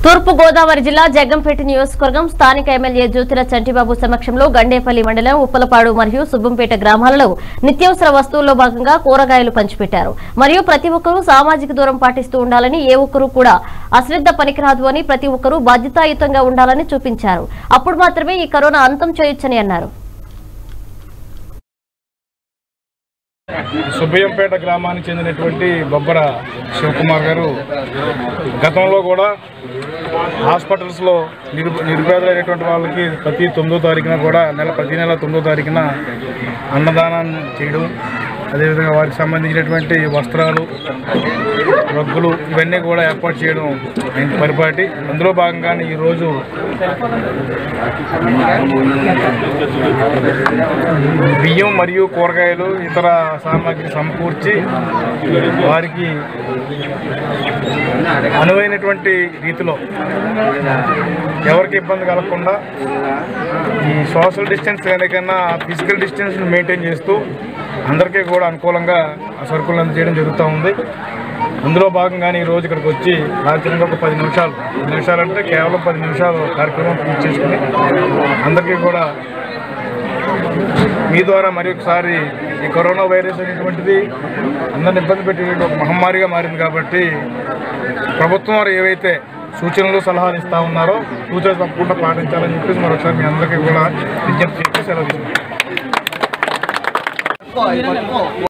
తూర్పు గోదావరి జిల్లా జగ్గంపేట నియోజకవర్గం స్థానిక ఎమ్మెల్యే జ్యోతిర చంటిబాబు సమక్షంలో గండేపల్లి మండలం ఉప్పలపాడు మరియు సుబ్బంపేట గ్రామాలలో నిత్యావసర వస్తువుల్లో భాగంగా కూరగాయలు పంచిపెట్టారు మరియు ప్రతి ఒక్కరూ సామాజిక దూరం పాటిస్తూ ఉండాలని ఏ ఒక్కరూ కూడా అశ్రద్ధ పనికిరాదు అని ప్రతి ఒక్కరూ బాధ్యతాయుతంగా ఉండాలని చూపించారు అప్పుడు మాత్రమే ఈ కరోనా అంతం చేయొచ్చని అన్నారు సుబ్బయ్యంపేట గ్రామానికి చెందినటువంటి బొబ్బర శివకుమార్ గారు గతంలో కూడా హాస్పిటల్స్లో నిరు నిరుపేదలైనటువంటి వాళ్ళకి ప్రతి తొమ్మిదో తారీఖున కూడా నెల ప్రతి నెల తొమ్మిదో తారీఖున అన్నదానం చేయడం అదేవిధంగా వారికి సంబంధించినటువంటి వస్త్రాలు రగ్గులు ఇవన్నీ కూడా ఏర్పాటు చేయడం ఆయన పరిపాటి అందులో భాగంగానే ఈరోజు బియ్యం మరియు కూరగాయలు ఇతర సామాగ్రి సమకూర్చి వారికి అనువైనటువంటి రీతిలో ఎవరికి ఇబ్బంది కలగకుండా ఈ సోషల్ డిస్టెన్స్ కన్నా ఫిజికల్ డిస్టెన్స్ మెయింటైన్ చేస్తూ అందరికీ కూడా అనుకూలంగా ఆ సరుకులు అందజేయడం జరుగుతూ ఉంది అందులో భాగంగానే ఈ రోజు ఇక్కడికి వచ్చి రాత్రి ఒక పది నిమిషాలు పది నిమిషాలు అంటే కేవలం పది నిమిషాలు కార్యక్రమం పూర్తి చేసుకుని అందరికీ కూడా మీ ద్వారా మరి ఒకసారి ఈ కరోనా వైరస్ అనేటువంటిది అందరిని ఇబ్బంది పెట్టేటువంటి ఒక మహమ్మారిగా మారింది కాబట్టి ప్రభుత్వం వారు ఏవైతే సూచనలు సలహాలు ఇస్తా ఉన్నారో సూచనలు తప్పకుండా పాటించాలని చెప్పేసి మరొకసారి మీ అందరికీ కూడా విజ్ఞప్తి చేసి సెలవు తీసుకుంటాం